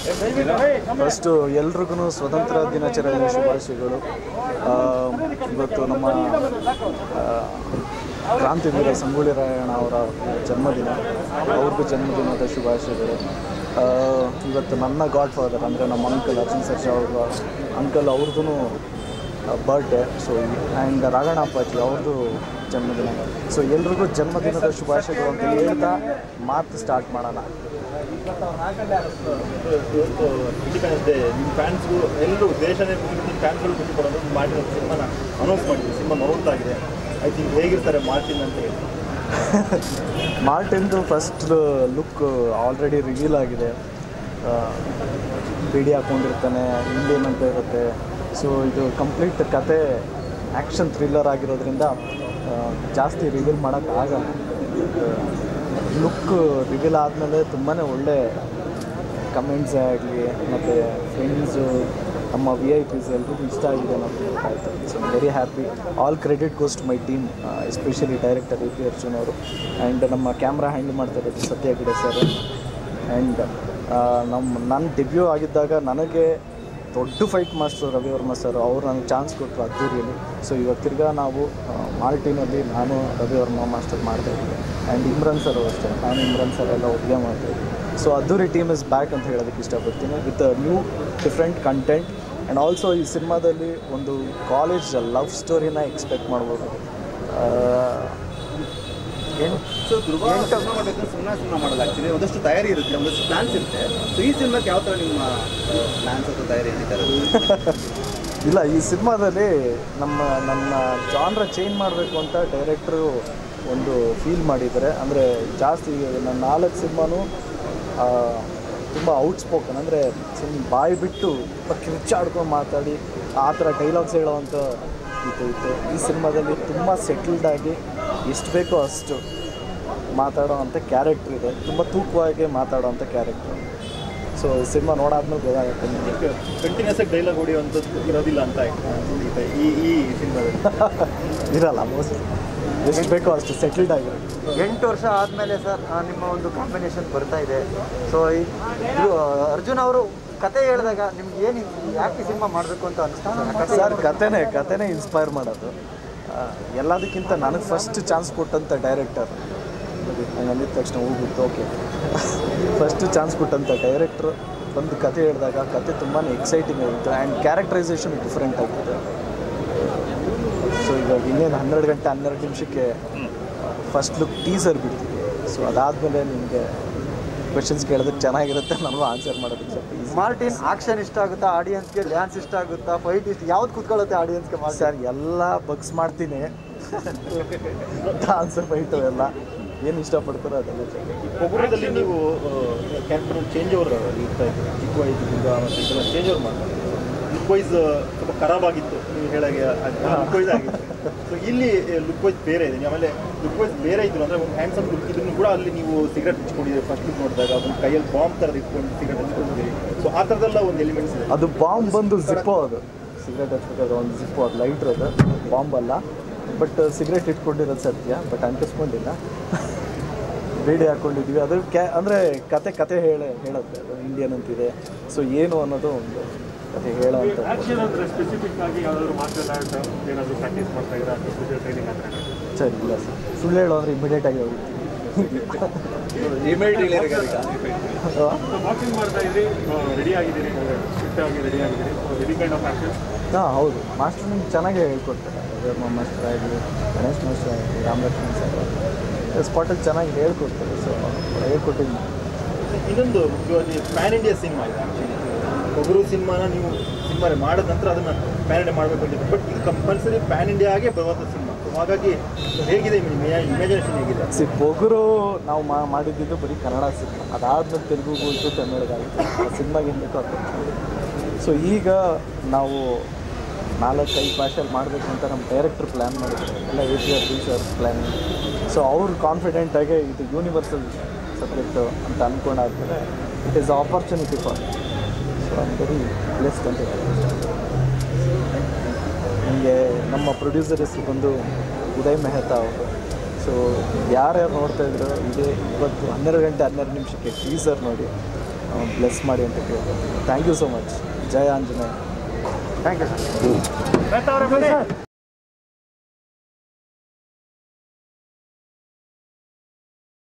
first ಎಲ್ರಿಗೂ ಸ್ವತಂತ್ರ ದಿನಾಚರಣೆ ಶುಭಾಶಯಗಳು ಆ, ಇವತ್ತು ನಮ್ಮ ಆ, ಕ್ರಾಂತಿವೀರ ಸಂಗೊಳ್ಳಿ ರಾಯಣ್ಣ ಅವರ ಜನ್ಮದಿನ ಅವ್ರಿಗೂ ಜನ್ಮದಿನದ ಶುಭಾಶಯಗಳು ಆ, ಇವತ್ತು ನನ್ನ ಗಾಡ್ ಫಾದರ್ ಅಂದರೆ ನಮ್ಮ ಅಂಕಲ್ ಅರ್ಜುನ್ ಸರ್ಜಾ ಅವ್ರ ಅಂಕಲ್ ಅವ್ರದ್ದು ಬರ್ಡೇ ಸೊ ಆ್ಯಂಡ್ ರಾಘಣ್ಣ ಅಪ್ಪಾಜಿ ಅವ್ರದ್ದು ಜನ್ಮದಿನ ಸೊ ಎಲ್ರಿಗೂ ಜನ್ಮದಿನದ ಶುಭಾಶಯಗಳು ಅಂತ ಹೇಳ್ತಾ ಮಾತು ಸ್ಟಾರ್ಟ್ ಮಾಡೋಣ ಇವತ್ತು ಇಂಡಿಪೆಂಡೆನ್ಸ್ ಡೇ ನಿಮ್ಮ ಫ್ಯಾನ್ಸ್ಗಳು ಎಲ್ಲರೂ ದೇಶನೇ ನಿಮ್ಮ ಫ್ಯಾನ್ಸ್ಗಳು ಖುಷಿ ಪಡೋದು ಮಾರ್ಟಿನ್ ಸಿನಿಮಾನ ಅನೌನ್ಸ್ ಮಾಡಿದ್ವಿ ಸಿನಿಮಾ ನೋಡ್ತಾಗಿದೆ ಐ ಥಿಂಕ್ ಹೇಗಿರ್ತಾರೆ ಮಾರ್ಟಿನ್ ಅಂತ ಹೇಳಿ ಮಾರ್ಟಿನ್ದು ಫಸ್ಟ್ ಲುಕ್ ಆಲ್ರೆಡಿ ರಿವೀಲ್ ಆಗಿದೆ ಬಿಡಿ ಹಾಕ್ಕೊಂಡಿರ್ತಾನೆ ಇಂಡಿಯನ್ ಅಂತ ಇರುತ್ತೆ ಸೊ ಇದು ಕಂಪ್ಲೀಟ್ ಕತೆ ಆ್ಯಕ್ಷನ್ ಥ್ರಿಲ್ಲರ್ ಆಗಿರೋದ್ರಿಂದ ಆ, ಜಾಸ್ತಿ ರಿವೀಲ್ ಮಾಡೋಕ್ಕಾಗಲ್ಲ ಲುಕ್ ರಿವೀಲ್ ಆದಮೇಲೆ ತುಂಬಾ ಒಳ್ಳೆ ಕಮೆಂಟ್ಸ್ ಆಗಲಿ ಮತ್ತು ಫ್ರೆಂಡ್ಸು ನಮ್ಮ ವಿ ಐ ಪಿಸ್ ಎಲ್ರಿಗೂ ಇಷ್ಟ ಆಗಿದೆ ಅನ್ನೋದು ಗೊತ್ತಾಯ್ತು so very happy all credit goes to my team especially director A P Arjun ಅವರು ಆ್ಯಂಡ್ ನಮ್ಮ ಕ್ಯಾಮ್ರಾ ಹ್ಯಾಂಡಲ್ ಮಾಡ್ತಾ ಇರೋದು ಸತ್ಯ ಗಿಡ ಸರ್ ಆ್ಯಂಡ್ ನಮ್ಮ ನನ್ನ ಡೆಬ್ಯೂ ಆಗಿದ್ದಾಗ ನನಗೆ ದೊಡ್ಡ fight master Ravi Varma sir ಅವ್ರು ನನಗೆ ಚಾನ್ಸ್ ಕೊಟ್ಟರು ಅದ್ದೂರಿಯಲ್ಲಿ ಸೊ ಇವಾಗ ತಿರ್ಗಾ ನಾವು ಆ, ಮಾಲ್ಟಿನಲ್ಲಿ ನಾನು ರವಿ ವರ್ಮ ಮಾಸ್ಟರ್ ಮಾಡ್ತಾ ಇದ್ದೆ ಆ್ಯಂಡ್ ಇಮ್ರಾನ್ ಸರ್ ಅಷ್ಟೇ ನಾನು ಇಮ್ರಾನ್ ಸರ್ ಎಲ್ಲ ಒಟ್ಟಿಗೆ ಮಾಡ್ತಾ ಇದ್ದೆ ಸೊ ಅದ್ದೂರಿ ಟೀಮ್ ಇಸ್ ಬ್ಯಾಕ್ ಅಂತ ಹೇಳೋದಕ್ಕೆ ಇಷ್ಟಪಡ್ತೀನಿ with new different content and also ಈ ಸಿನಿಮಾದಲ್ಲಿ ಒಂದು ಕಾಲೇಜ್ ಲವ್ ಸ್ಟೋರಿನ ಎಕ್ಸ್ಪೆಕ್ಟ್ ಮಾಡ್ಬೋದು ಆ, ಏನು ಸೊ ಧ್ರುವ ಸಿನಿಮಾ ಮಾಡಬೇಕಾದ್ರೆ ಸುಮ್ಮನೆ ಸಿನಿಮಾ ಮಾಡಲ್ಲ ಆ್ಯಕ್ಚುಲಿ ಒಂದಷ್ಟು ತಯಾರಿ ಇರುತ್ತೆ ಒಂದಷ್ಟು ಪ್ಲಾನ್ಸ್ ಇರುತ್ತೆ ಸೊ ಈ ಸಿನಿಮಾಕ್ಕೆ ಯಾವ ಥರ ನಿಮ್ಮ ಪ್ಲಾನ್ಸ್ ಅಥವಾ ತಯಾರಿ ನಡೀತಾರೆ ಇಲ್ಲ ಈ ಸಿನಿಮಾದಲ್ಲಿ ನಮ್ಮ ನನ್ನ ಜಾನ್ರ ಚೇಂಜ್ ಮಾಡಬೇಕು ಅಂತ ಡೈರೆಕ್ಟ್ರು ಒಂದು ಫೀಲ್ ಮಾಡಿದ್ದಾರೆ ಅಂದರೆ ಜಾಸ್ತಿ ನನ್ನ ನಾಲ್ಕು ಸಿನಿಮಾನು ತುಂಬ ಔಟ್ ಸ್ಪೋಕನ್ ಅಂದರೆ ಸುಮ್ಮನೆ ಬಾಯಿ ಬಿಟ್ಟು ತುಂಬ ಕಿರ್ಚಾಡ್ಕೊಂಡು ಮಾತಾಡಿ ಆ ಥರ ಡೈಲಾಗ್ಸ್ ಹೇಳೋವಂಥ ಇದು ಇತ್ತು ಈ ಸಿನಿಮಾದಲ್ಲಿ ತುಂಬ ಸೆಟಲ್ಡ್ ಆಗಿ ಎಷ್ಟು ಬೇಕೋ ಅಷ್ಟು ಮಾತಾಡೋ ಅಂಥ ಕ್ಯಾರೆಕ್ಟ್ರ್ ಇದೆ ತುಂಬ ತೂಕವಾಗಿ ಮಾತಾಡೋ ಅಂಥ ಕ್ಯಾರೆಕ್ಟ್ರ್ ಸೊ ಸಿನಿಮಾ ನೋಡಾದ್ಮೇಲೆ ಗೊತ್ತಾಗುತ್ತೆ ನಿಮಗೆ ಕಂಟಿನ್ಯೂಸ್ ಆಗಿ ಡೈಲಾಗ್ ಹೊಡೆಯುವಂಥದ್ದು ಇರೋದಿಲ್ಲ ಅಂತ ಅನ್ಸುತ್ತೆ ಈ ಈ ಸಿನಿಮಾದಲ್ಲಿ ಇರಲ್ಲ ಮೋಸ್ಟ್ಲಿ ಎಷ್ಟು ಬೇಕೋ ಅಷ್ಟು ಸೆಟಲ್ಡ್ ಆಗಿರೋ ಎಂಟು ವರ್ಷ ಆದಮೇಲೆ ಸರ್ ಆ, ನಿಮ್ಮ ಒಂದು ಕಾಂಬಿನೇಷನ್ ಬರ್ತಾ ಇದೆ ಸೊ ಇದು ಅರ್ಜುನ್ ಅವರು ಕತೆ ಹೇಳಿದಾಗ ನಿಮ್ಗೆ ಏನು ಯಾಕೆ ಸಿನಿಮಾ ಮಾಡಬೇಕು ಅಂತ ಅನಿಸ್ತಾ ಕತೆ ಸರ್ ಕತೆನೇ ಕತೆನೇ ಇನ್ಸ್ಪೈರ್ ಮಾಡೋದು ಆ, ಎಲ್ಲದಕ್ಕಿಂತ ನನಗೆ ಫಸ್ಟ್ ಚಾನ್ಸ್ ಕೊಟ್ಟಂಥ ಡೈರೆಕ್ಟರ್ ಹಂಗೆ ಅಂದಿದ ತಕ್ಷಣ ಹೋಗ್ಬಿಟ್ಟು ಓಕೆ ಫಸ್ಟ್ ಚಾನ್ಸ್ ಕೊಟ್ಟಂಥ ಡೈರೆಕ್ಟ್ರು ಒಂದು ಕತೆ ಹೇಳಿದಾಗ ಕತೆ ತುಂಬಾ ಎಕ್ಸೈಟಿಂಗ್ ಆಗಿತ್ತು ಆ್ಯಂಡ್ ಕ್ಯಾರೆಕ್ಟರೈಸೇಷನ್ ಡಿಫ್ರೆಂಟ್ ಆಗಿತ್ತು ಸೊ ಇವಾಗ ಇನ್ನೇನು ಹನ್ನೆರಡು ಗಂಟೆ ಹನ್ನೆರಡು ನಿಮಿಷಕ್ಕೆ ಫಸ್ಟ್ ಲುಕ್ ಟೀಸರ್ ಬಿಡ್ತೀವಿ ಸೊ ಅದಾದಮೇಲೆ ನಿಮಗೆ ಕ್ವೆಶನ್ಸ್ ಕೇಳೋದಕ್ಕೆ ಚೆನ್ನಾಗಿರುತ್ತೆ ನನಗೂ ಆನ್ಸರ್ ಮಾಡೋದಕ್ಕೆ ಸ್ವಲ್ಪ ಈಸಿ ಮಾರ್ಟಿನ್ ಆಕ್ಷನ್ ಇಷ್ಟ ಆಗುತ್ತಾ ಆಡಿಯನ್ಸ್ಗೆ ಡ್ಯಾನ್ಸ್ ಇಷ್ಟ ಆಗುತ್ತಾ ಫೈಟ್ ಇಷ್ಟ ಯಾವ್ದು ಕೂತ್ಕೊಳ್ಳುತ್ತೆ ಆಡಿಯನ್ಸ್ಗೆ ಮಾಡಿ ಸರ್ ಎಲ್ಲ ಬಗ್ಸ್ ಮಾಡ್ತೀನಿ ಡಾನ್ಸ್ ಫೈಟು ಎಲ್ಲ ಏನು ಇಷ್ಟಪಡ್ತಾರೋ ಅದೆಲ್ಲ ಚೆನ್ನಾಗಿ ಕೊಬ್ಬರದಲ್ಲಿ ನೀವು ಕ್ಯಾರೆಕ್ಟರ್ ಚೇಂಜ್ ಓವರ್ ಇರ್ತಾ ಇತ್ತು ಚಿಕ್ಕ ವಯಸ್ಸಿಂದ ಮತ್ತು ಇದೆಲ್ಲ ಚೇಂಜ್ ಓವರ್ ಮಾಡ್ತಾರೆ ಲುಕ್ ವೈಸ್ ಸ್ವಲ್ಪ ಖರಾಬ್ ಆಗಿತ್ತು ನೀವು ಹೇಳಾಗೆ ಲುಕ್ ವೈಸ್ ಆಗಿತ್ತು ಸೊ ಇಲ್ಲಿ ಲುಕ್ ವೈಸ್ ಬೇರೆ ಇದೆ ಆಮೇಲೆ ಲುಕ್ ವೈಸ್ ಬೇರೆ ಇದ್ರು ಅಂದರೆ ಒಂದು ಹ್ಯಾಂಡ್ಸಮ್ ಲುಕ್ ಇದ್ರು ಕೂಡ ಅಲ್ಲಿ ನೀವು ಸಿಗರೆಟ್ ಹಚ್ಕೊಂಡಿದ್ದೀರಿ ಫಸ್ಟ್ ಲುಕ್ ನೋಡಿದಾಗ ಒಂದು ಕೈಯಲ್ಲಿ ಬಾಂಬ್ ಥರದ್ದು ಇಟ್ಕೊಂಡು ಸಿಗರೆಟ್ ಹಚ್ಕೊಂಡಿದ್ದೀರಿ ಸೊ ಆ ಥರದ್ದೆಲ್ಲ ಒಂದು ಎಲಿಮೆಂಟ್ಸ್ ಇದೆ ಅದು ಬಾಂಬ್ ಬಂದು ಜಿಪ್ಪೋ ಅದು ಸಿಗರೇಟ್ ಹಚ್ಬೇಕಾದ್ರೆ ಒಂದು ಜಿಪ್ಪು ಅದು ಲೈಟ್ರ್ ಅದು ಬಾಂಬ್ ಅಲ್ಲ ಬಟ್ ಸಿಗರೇಟ್ ಇಟ್ಕೊಂಡಿರೋದು ಸತ್ಯ ಬಟ್ ಅಂಟಿಸ್ಕೊಂಡಿಲ್ಲ ಬೇಡಿ ಹಾಕ್ಕೊಂಡಿದ್ವಿ ಅದು ಕ್ಯಾ ಅಂದರೆ ಕತೆ ಕತೆ ಹೇಳಿ ಹೇಳುತ್ತೆ ಅದು ಇಂಡಿಯನ್ ಅಂತಿದೆ ಸೊ ಏನು ಅನ್ನೋದು ಒಂದು ಕತೆ ಹೇಳೋ ಅಂತ ಆಕ್ಷನ್ ಅಂದ್ರೆ ಸ್ಪೆಸಿಫಿಕ್ ಆಗಿ ಯಾವ್ದಾದ್ರು ಮಾರ್ಷಲ್ ಆರ್ಟ್ ಏನಾದ್ರು ಪ್ರಾಕ್ಟೀಸ್ ಮಾಡ್ತಾ ಇದ್ರೆ ಅಥವಾ ಸ್ಪೆಷಲ್ ಟ್ರೈನಿಂಗ್ ಅಂದ್ರೆ ಸರಿ ಇಲ್ಲ ಸರ್ ಸುಳ್ಳು ಹೇಳೋ ಅಂದರೆ ಇಮಿಡಿಯೇಟಾಗಿ ಹೋಗ್ತೀವಿ ಇಮಿಡಿಯೇಟ್ ಹೇಳಿದ್ರೆ ಬಾಕ್ಸಿಂಗ್ ಮಾಡ್ತಾ ಇದ್ರಿ ರೆಡಿ ಆಗಿದ್ದೀರಿ ಫಿಟ್ ಆಗಿ ರೆಡಿ ಆಗಿದ್ದೀರಿ ರೆಡಿ ಕೈಂಡ್ ಆಫ್ ಆಕ್ಷನ್ ಹಾಂ ಹೌದು ಮಾಸ್ಟರ್ ನಿಮ್ಗೆ ಚೆನ್ನಾಗೇ ಹೇಳ್ಕೊಡ್ತಾರೆ ರಘುವರ್ಮ ಮಾಸ್ಟರ್ ಆಗಲಿ ಗಣೇಶ್ ಮಾಸ್ಟರ್ ಆಗಲಿ ರಾಮಲಕ್ಷ್ಮಣ್ ಸರ್ ಸ್ಪಾಟಲ್ಲಿ ಚೆನ್ನಾಗಿ ಹೇಳ್ಕೊಡ್ತಾರೆ ಸೊ ಹೇಳ್ಕೊಟ್ಟಿದ್ದೀನಿ ಇನ್ನೊಂದು ಮುಖ್ಯವಾಗಿ ಪ್ಯಾನ್ ಇಂಡಿಯಾ ಸಿನಿಮಾ ಇದೆ ಆ್ಯಕ್ಚುಲಿ ಒಬ್ಬರು ಸಿನಿಮಾನ ನೀವು ಸಿನಿಮಾ ಮಾಡಿದ ನಂತರ ಅದನ್ನು ಪ್ಯಾನ್ ಇಂಡಿಯಾ ಮಾಡಬೇಕು ಅಂತ ಬಟ್ ಇದು ಕಂಪಲ್ಸರಿ ಪ್ಯಾನ್ ಇಂಡಿಯಾಗೆ ಬರುವಂಥ ಸಿನಿಮಾ ಸೊ ಹಾಗಾಗಿ ಹೇಗಿದೆ ಇಮ್ಯಾಜಿನೇಷನ್ ಹೇಗಿದೆ ಸಿ ಬೊಗುರು ನಾವು ಮಾ ಮಾಡಿದ್ದಿದ್ದು ಬರೀ ಕನ್ನಡ ಸಿನಿಮಾ ಅದಾದ್ಮೇಲೆ ತೆಲುಗುಗೂ ಹೋಯ್ತು ತಮಿಳಿಗಾಯಿತು ಆ ಸಿನಿಮಾಗೆ ಏನು ಬೇಕೋ ಅದು ಸೊ ಈಗ ನಾವು ನಾಲ್ಕೈದು ಭಾಷೆಯಲ್ಲಿ ಮಾಡಬೇಕು ಅಂತ ನಮ್ಮ ಡೈರೆಕ್ಟ್ರ್ ಪ್ಲ್ಯಾನ್ ಮಾಡಿದ್ರು ಎಲ್ಲ A P R D sir plan so ಅವ್ರು ಕಾನ್ಫಿಡೆಂಟಾಗಿ ಇದು ಯೂನಿವರ್ಸಲ್ ಸಬ್ಜೆಕ್ಟು ಅಂತ ಅಂದ್ಕೊಂಡಾದ್ಮೇಲೆ it is opportunity for so I very blessed ಅಂತ ನಿಮಗೆ ನಮ್ಮ ಪ್ರೊಡ್ಯೂಸರ್ ಹೆಸರು ಬಂದು ಉದಯ್ ಮೆಹ್ತಾ ಅವರು ಸೊ ಯಾರ್ಯಾರು ನೋಡ್ತಾ ಇದ್ರು ಇದೇ ಇವತ್ತು ಹನ್ನೆರಡು ಗಂಟೆ ಹನ್ನೆರಡು ನಿಮಿಷಕ್ಕೆ ಟೀಸರ್ ನೋಡಿ ಬ್ಲೆಸ್ ಮಾಡಿ ಅಂತ ಕೇಳ್ತೀನಿ ಥ್ಯಾಂಕ್ ಯು ಸೊ ಮಚ್ ಜಯ ಆಂಜನೇಯ ಥ್ಯಾಂಕ್ ಯು ಸರ್